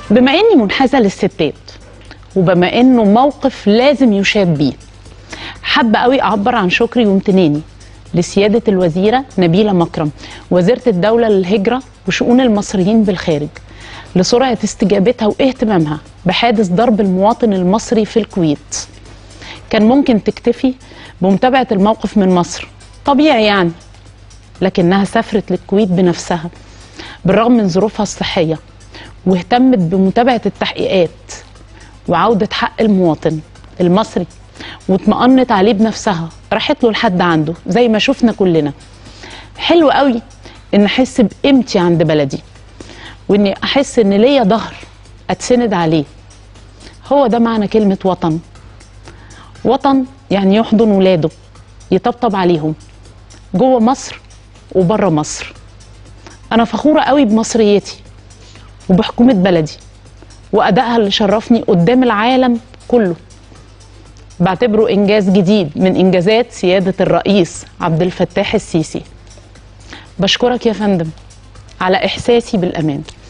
بما اني منحازه للستات وبما انه موقف لازم يشاد بيه حابه قوي اعبر عن شكري وامتناني لسياده الوزيره نبيله مكرم وزيره الدوله للهجره وشؤون المصريين بالخارج لسرعه استجابتها واهتمامها بحادث ضرب المواطن المصري في الكويت كان ممكن تكتفي بمتابعه الموقف من مصر طبيعي يعني لكنها سافرت للكويت بنفسها بالرغم من ظروفها الصحيه واهتمت بمتابعه التحقيقات وعوده حق المواطن المصري واطمأنت عليه بنفسها راحت له لحد عنده زي ما شفنا كلنا حلو قوي ان احس بقيمتي عند بلدي واني احس ان ليا ظهر اتسند عليه هو ده معنى كلمه وطن وطن يعني يحضن ولاده يطبطب عليهم جوه مصر وبره مصر انا فخوره قوي بمصريتي وبحكومه بلدي وادائها اللي شرفني قدام العالم كله بعتبره انجاز جديد من انجازات سياده الرئيس عبد الفتاح السيسي بشكرك يا فندم على احساسي بالامان